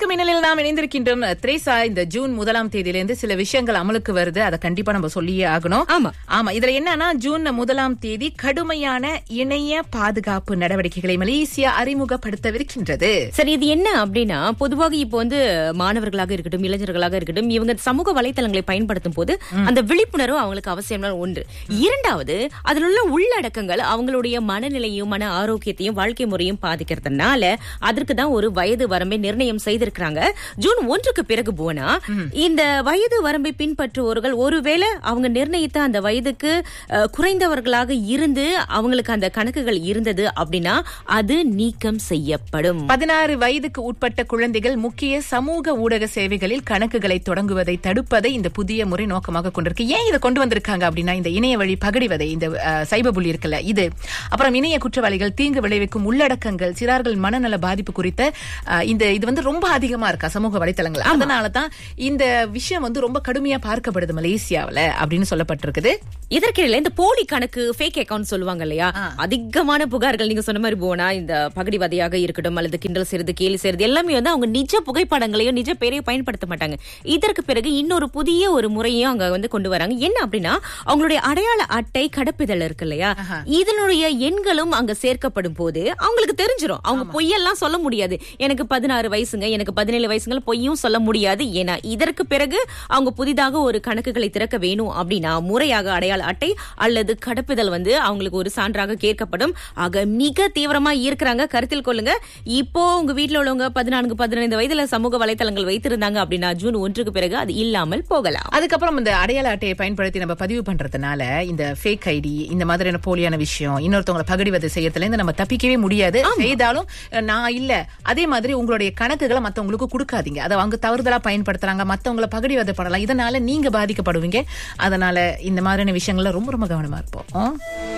வணக்கம் மின்னலில் நாம் இணைந்திருக்கின்றோம் த்ரேசா இந்த ஜூன் முதலாம் தேதியிலிருந்து சில விஷயங்கள் அமலுக்கு வருது அதை கண்டிப்பா நம்ம சொல்லியே ஆகணும் ஆமா. ஆமா இதுல என்னன்னா ஜூன் முதலாம் தேதி கடுமையான இணைய பாதுகாப்பு நடவடிக்கைகளை மலேசியா அறிமுகப்படுத்தவிருக்கின்றது சரி இது என்ன அப்படின்னா பொதுவாக இப்போ வந்து மாணவர்களாக இருக்கட்டும் இளைஞர்களாக இருக்கட்டும் இவங்க சமூக வலைத்தளங்களை பயன்படுத்தும் போது அந்த விழிப்புணர்வு அவங்களுக்கு அவசியமான ஒன்று இரண்டாவது அதில் உள்ள உள்ளடக்கங்கள் அவங்களுடைய மனநிலையும் மன ஆரோக்கியத்தையும் வாழ்க்கை முறையும் பாதிக்கிறதுனால அதற்கு தான் ஒரு வயது வரம்பை நிர்ணயம் செய்திருக்கிறாங்க ஜூன் ஒன்றுக்கு பிறகு போனா இந்த வயது வரம்பை பின்பற்றுவோர்கள் ஒருவேளை அவங்க நிர்ணயித்த அந்த வயதுக்கு அஹ், குறைந்தவர்களாக இருந்து அவங்களுக்கு அந்த கணக்குகள் இருந்தது அப்படின்னா அது நீக்கம் செய்யப்படும் பதினாறு வயதுக்கு உட்பட்ட குழந்தைகள் முக்கிய சமூக ஊடக சேவைகளில் கணக்குகளை தொடங்குவதை தடுப்பதை இந்த புதிய முறை நோக்கமாக கொண்டிருக்கு ஏன் இதை கொண்டு வந்திருக்காங்க அப்படின்னா இந்த இணைய வழி பகடிவதை இந்த அஹ், சைபர் புள்ளி இருக்குல்ல இது அப்புறம் இணைய குற்றவாளிகள் தீங்கு விளைவிக்கும் உள்ளடக்கங்கள் சிறார்கள் மனநல பாதிப்பு குறித்த அஹ், இந்த இது வந்து ரொம்ப அதிகமா இருக்கா சமூக வலைத்தளங்கள் அதனாலதான் இந்த விஷயம் வந்து ரொம்ப கடுமையா பார்க்கப்படுது மலேசியாவுல அப்படின்னு சொல்லப்பட்டிருக்குது இதற்கிடையில இந்த போலி கணக்கு ஃபேக் அக்கவுண்ட் சொல்லுவாங்க இல்லையா அதிகமான புகார்கள் நீங்க சொன்ன மாதிரி போனா இந்த பகடிவதையாக இருக்கட்டும் அல்லது கிண்டல் செய்யறது கேலி செய்யறது எல்லாமே வந்து அவங்க நிஜ புகைப்படங்களையும் நிஜ பேரையும் பயன்படுத்த மாட்டாங்க இதற்கு பிறகு இன்னொரு புதிய ஒரு முறையும் அங்க வந்து கொண்டு வராங்க என்ன அப்படின்னா அவங்களுடைய அடையாள அட்டை கடப்பிதழ் இருக்கு இல்லையா இதனுடைய எண்களும் அங்க சேர்க்கப்படும் போது அவங்களுக்கு தெரிஞ்சிரும் அவங்க பொய்யெல்லாம் சொல்ல முடியாது எனக்கு பதினாறு வயசுங்க எனக்கு பதினேழு வயசுங்க பொய்யும் சொல்ல முடியாது ஏன்னா இதற்கு பிறகு அவங்க புதிதாக ஒரு கணக்குகளை திறக்க வேணும் அப்படின்னா முறையாக அடையாள அட்டை அல்லது கடப்புதல் வந்து அவங்களுக்கு ஒரு சான்றாக கேட்கப்படும் ஆக மிக தீவிரமா இருக்கிறாங்க கருத்தில் கொள்ளுங்க இப்போ உங்க வீட்ல உள்ளவங்க பதினான்கு பதினைந்து வயதுல சமூக வலைத்தளங்கள் வைத்திருந்தாங்க அப்படின்னா ஜூன் ஒன்றுக்கு பிறகு அது இல்லாமல் போகலாம் அதுக்கப்புறம் இந்த அடையாள அட்டையை பயன்படுத்தி நம்ம பதிவு பண்றதுனால இந்த ஃபேக் ஐடி இந்த மாதிரியான போலியான விஷயம் இன்னொருத்தவங்களை பகடிவதை செய்யறதுல இருந்து நம்ம தப்பிக்கவே முடியாது செய்தாலும் அஹ், நான் இல்ல அதே மாதிரி உங்களுடைய கணக்குகளை மத்தவங்களுக்கு கொடுக்காதீங்க அதை அவங்க தவறுதலா பயன்படுத்துறாங்க மத்தவங்களை பகடிவதை பண்ணலாம் இதனால நீங்க பாதிக்கப்படுவீங்க அதனால இந்த மாதிரியான விஷயங்கள்ல ரொம்ப ரொம்ப கவனமா இருப்போம்